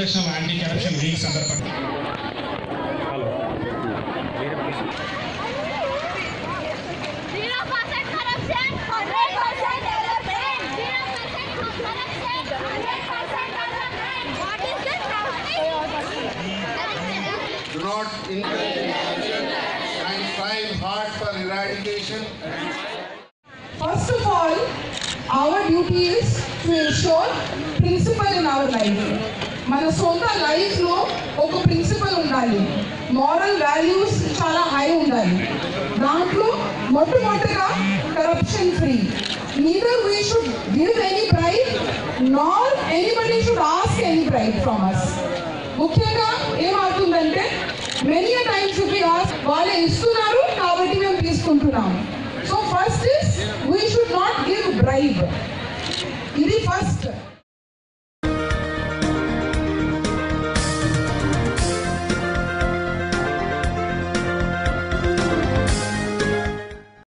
International anti corruption week సందర్భంగా Zero percent corruption, hundred percent development. Zero percent corruption, hundred percent development. What is this Do not encourage corruption and strive hard for eradication. First of all, our duty is to ensure principle in our life. మన సొంత లైఫ్లో ఒక principal ఉండాలి moral values చాలా high ఉండాలి దాంట్లో మొట్టమొదటిగా corruption free neither we should give any prize nor anybody should ask any prize from us ముఖ్యంగా ఏమవుతుందంటే మెనీ టైమ్స్ వి ఆస్క్ వాళ్ళే ఇస్తున్నారు కాబట్టి మేము తీసుకుంటున్నాము so first is we should not give bribe ఇది ఫస్ట్